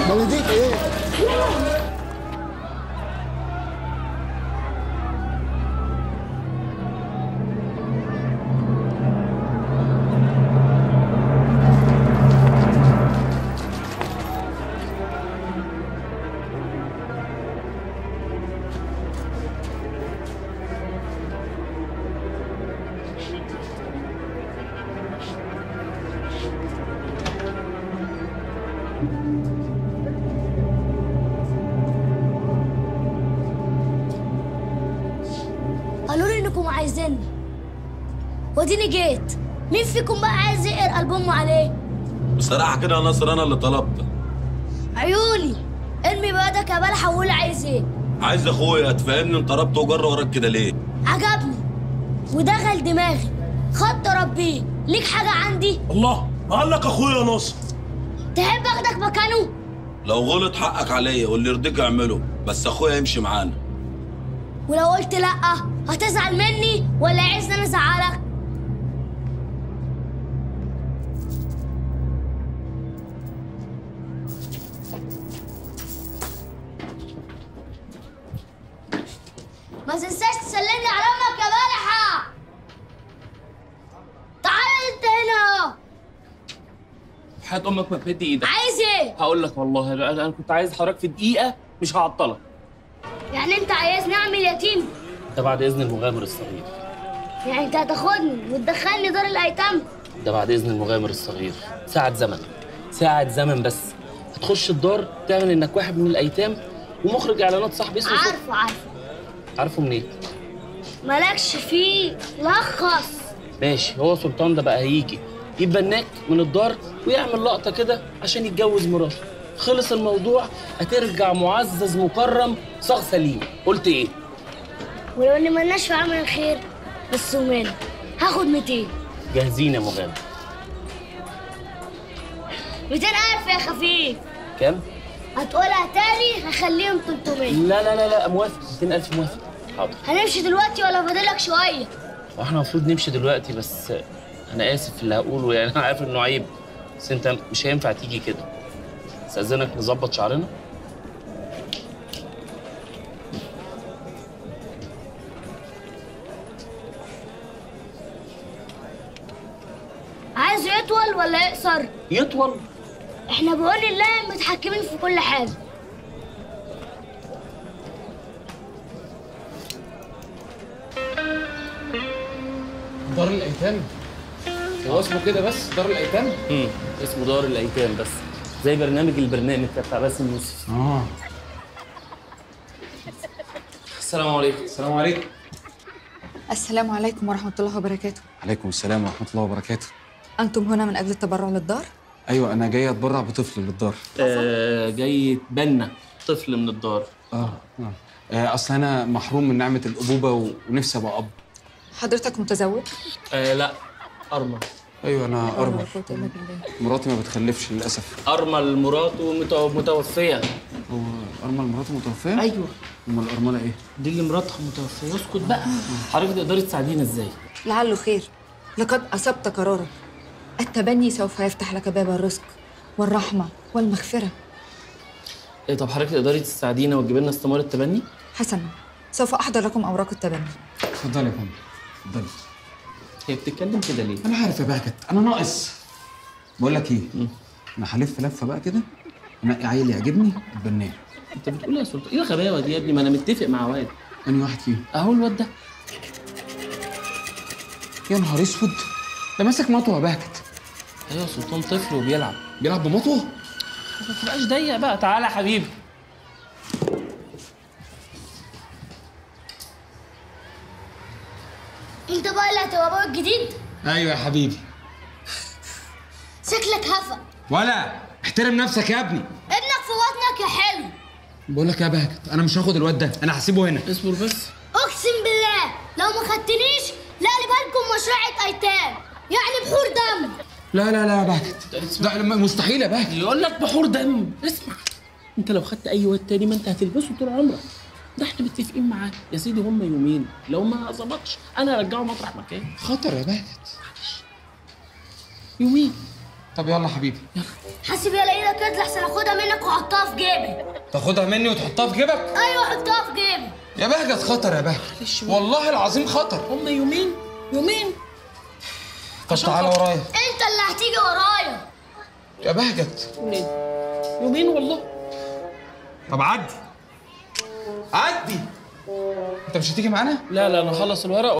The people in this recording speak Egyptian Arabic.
بلديك ايه قالوا لي انكم عايزيني وديني جيت مين فيكم بقى عايز يقرا البوم عليه بصراحه كده يا ناصر انا اللي طلبت عيوني ارمي بيدك يا بلحة وقول عايز ايه عايز اخويا تفهمني انت ربط وجر وراك كده ليه عجبني ودخل دماغي خد ربيه ليك حاجة عندي الله ما قال لك اخويا يا ناصر تحب اخدك مكانه لو غلط حقك عليا واللي يرضيك اعمله بس اخويا يمشي معانا ولو قلت لأ هتزعل مني ولا عايزني انا ازعلك ما تنساش تسلمني على امك يا بلحة تعال انت هنا اهو حياة امك ما تمد ايدك عايز ايه هقول لك والله انا أنا كنت عايز حضرتك في دقيقه مش هعطلك يعني انت عايزني اعمل يتيم ده بعد اذن المغامر الصغير يعني انت هتاخدني وتدخلني دار الايتام ده بعد اذن المغامر الصغير ساعة زمن ساعة زمن بس هتخش الدار تعمل انك واحد من الايتام ومخرج اعلانات صاحبي اسمه سلطان. عارفه عارفه عارفه منين؟ مالكش فيه لخص ماشي هو سلطان ده بقى هيجي يتبناك من الدار ويعمل لقطة كده عشان يتجوز مراته خلص الموضوع هترجع معزز مكرم صاغ سليم قلت ايه؟ ولو اني ملناش في عمل الخير بس وماله هاخد 200 جاهزين يا مغامر 200000 يا خفيف كام؟ هتقولها تاني هخليهم 300 لا لا لا لا موافق 200000 موافق حاضر هنمشي دلوقتي ولا فاضلك شويه واحنا المفروض نمشي دلوقتي بس انا اسف في اللي هقوله يعني انا عارف انه عيب بس انت مش هينفع تيجي كده استاذنك نظبط شعرنا عايزه يطول ولا يقصر يطول احنا بعون الله متحكمين في كل حاجه دار الايتام هو اسمه كده بس دار الايتام امم اسمه دار الايتام بس زي برنامج البرنامج كده بتاع باسم يوسف اه السلام عليكم السلام عليكم السلام عليكم ورحمة الله وبركاته عليكم السلام ورحمه الله وبركاته أنتم هنا من أجل التبرع للدار؟ ايوه انا جاي اتبرع بطفل للدار آه جاي يتبنى طفل من الدار اه آه. آه، اصل انا محروم من نعمه الابوبه و- ونفسي ابقى اب حضرتك متزوج؟ آه لا ارمل ايوه انا لا ارمل قوة إلا بالله مراتي ما بتخلفش للاسف ارمل مراته متو- متوفيه هو ارمل مراته متوفيه ايوه امال الارمله ايه دي اللي مراتها متوفيه اسكت بقى حضرتك تقدري تساعدينا ازاي لعله خير لقد أصبت قرارا التبني سوف يفتح لك باب الرزق والرحمة والمغفرة إيه طب حضرتك تقدري تساعدينا وتجيب لنا استمارة تبني؟ حسنا سوف أحضر لكم أوراق التبني اتفضلي يا فندم اتفضلي هي بتتكلم كده ليه؟ انا عارف يا بهجت انا ناقص بقول لك ايه انا هلف لفه بقى كده انقي عيل يعجبني اتبناه انت بتقول يا سلطان ايه الغباوه دي يا ابني ما انا متفق مع واد انهي واحد فيهم اهو الواد ده يا نهار اسود ده ماسك مطوه يا بهجت ايوه سلطان طفل وبيلعب بيلعب بمطوه ما تبقاش ضيق بقى تعالى يا حبيبي انت بقى اللي هتبقى ابوك الجديد ايوه يا حبيبي شكلك هفا ولا احترم نفسك يا ابني ابنك في بطنك يا حلو بقول لك يا بهجت انا مش هاخد الواد ده انا هسيبه هنا اصبر بس اقسم بالله لو ما خدتنيش لا لكم مشروع ايتام يعني بحور دم لا لا لا يا بهجت لا لا، مستحيل يا بهجت يقول لك بحور دم اسمع انت لو خدت اي واد تاني ما انت هتلبسه طول عمرك ده احنا متفقين معاه يا سيدي هم يومين لو ما ظبطش انا هرجعه مطرح مكان خطر يا بهجت يومين طب يلا حبيبي حاسب يلا ايدك كده لحسن اخدها منك واحطها في جيبي تاخدها مني وتحطها في جيبك ايوه حطها في جيبي يا بهجت خطر يا بهجت والله العظيم خطر هم يومين يومين طب تعالى ورايا انت اللي هتيجي ورايا يا بهجت يومين يومين والله طب عدي عدي انت مش هتيجي معانا لا لا انا اخلص الورق